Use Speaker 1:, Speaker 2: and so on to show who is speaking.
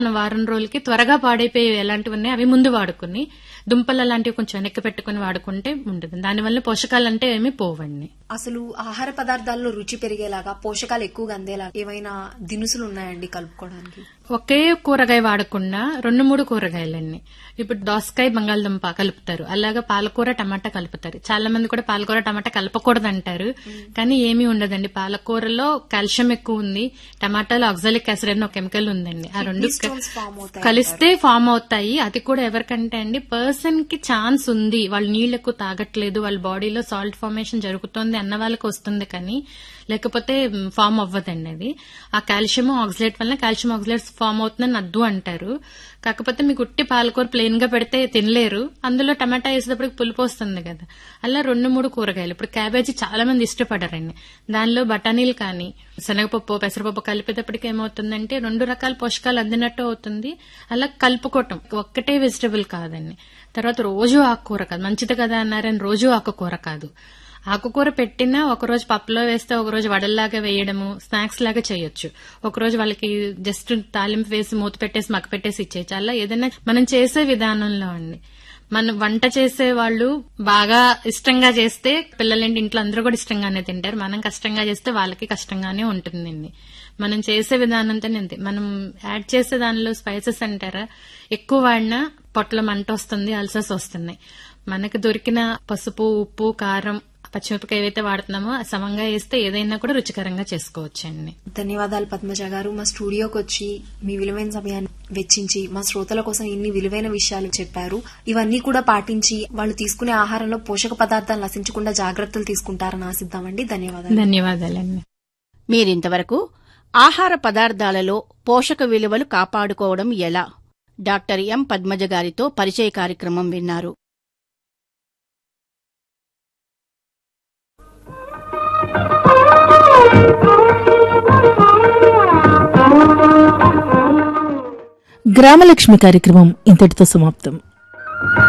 Speaker 1: వారం రోజులకి త్వరగా పాడైపోయేవి ఎలాంటివి ఉన్నాయి అవి ముందు వాడుకుని దుంపలు అలాంటివి కొంచెం వెనక్కి పెట్టుకుని వాడుకుంటే ఉంటుంది దానివల్ల పోషకాలు అంటే ఏమీ పోవండి
Speaker 2: అసలు ఆహార పదార్థాల్లో రుచి పెరిగేలాగా పోషకాలు ఎక్కువగా అందేలాగా ఏమైనా దినుసులు ఉన్నాయండి కలుపుకోవడానికి
Speaker 1: ఒకే కూరగాయ వాడకుండా రెండు మూడు కూరగాయలన్నీ ఇప్పుడు దోసకాయ బంగాళదుంప కలుపుతారు అలాగా పాలకూర టమాటా కలుపుతారు చాలా మంది కూడా పాలకూర టమాటా కలపకూడదు అంటారు కానీ ఏమీ ఉండదండి పాలకూరలో కాల్షియం ఎక్కువ ఉంది టమాటాలో ఆక్సాలిక్ యాసిడ్ అని ఒక కెమికల్ ఉందండి ఆ రెండు క-
Speaker 2: stones form అవుతాయి
Speaker 1: కలిస్తే ఫామ్ అవుతాయి అది కూడా ఎవరికంటే అండి పర్సన్ కి ఛాన్స్ ఉంది వాళ్ళు నీళ్ళు ఎక్కువ తాగట్లేదు వాళ్ళ బాడీలో సాల్ట్ ఫార్మేషన్ జరుగుతుంది అన్న వాళ్ళకి వస్తుంది కానీ లేకపోతే ఫామ్ అవ్వదండి అది ఆ కాల్షియం ఆక్సిలేట్ వల్ల కాల్షియం ఆక్సిలేట్స్ ఫామ్ అవుతుందని అద్దు అంటారు కాకపోతే మీకు ఉట్టి పాలకూర ప్లెయిన్ గా పెడితే తినలేరు అందులో టమాటా వేసేటప్పుడు పులుపు వస్తుంది కదా అలా రెండు మూడు కూరగాయలు ఇప్పుడు క్యాబేజీ చాలా మంది ఇష్టపడరండి దానిలో బఠానీలు కానీ శనగపప్పు పెసరపప్పు కలిపేటప్పటికి ఏమవుతుందంటే రెండు రకాల పోషకాలు అందినట్టు అవుతుంది అలా కలుపుకోవటం ఒక్కటే వెజిటబుల్ కాదండి తర్వాత రోజు ఆకుకూర కాదు మంచిది కదా అన్నారని రోజు ఆకుకూర కాదు ఆకుకూర పెట్టినా ఒకరోజు పప్పులో వేస్తే ఒకరోజు వడల్లాగా వేయడము స్నాక్స్ లాగా చేయొచ్చు ఒకరోజు వాళ్ళకి జస్ట్ తాలింపు వేసి మూత పెట్టేసి మక్క పెట్టేసి ఇచ్చేయచ్చు అలా ఏదైనా మనం చేసే విధానంలో అండి మనం వంట చేసే వాళ్ళు బాగా ఇష్టంగా చేస్తే పిల్లలేంటి ఇంట్లో అందరూ కూడా ఇష్టంగానే తింటారు మనం కష్టంగా చేస్తే వాళ్ళకి కష్టంగానే ఉంటుందండి మనం చేసే విధానంతో అంతే మనం యాడ్ చేసే దానిలో స్పైసెస్ అంటారా ఎక్కువ వాడినా పొట్టలో మంట వస్తుంది అల్సర్స్ వస్తున్నాయి మనకు దొరికిన పసుపు ఉప్పు కారం పచ్చిమిరపకాయ ఏవైతే వాడుతున్నామో అది సమంగా వేస్తే ఏదైనా కూడా రుచికరంగా చేసుకోవచ్చండి
Speaker 2: ధన్యవాదాలు పద్మజ గారు మా స్టూడియోకి వచ్చి మీ విలువైన సమయాన్ని వెచ్చించి మా శ్రోతల కోసం ఇన్ని విలువైన విషయాలు చెప్పారు ఇవన్నీ కూడా పాటించి వాళ్ళు తీసుకునే ఆహారంలో పోషక పదార్థాలు నశించకుండా జాగ్రత్తలు తీసుకుంటారని ఆశిద్దామండి ధన్యవాదాలు
Speaker 1: ధన్యవాదాలండి
Speaker 3: మీరింతవరకు ఆహార పదార్థాలలో పోషక విలువలు కాపాడుకోవడం ఎలా డాక్టర్ ఎం పద్మజ గారితో పరిచయ కార్యక్రమం విన్నారు
Speaker 4: గ్రామలక్ష్మి కార్యక్రమం ఇంతటితో సమాప్తం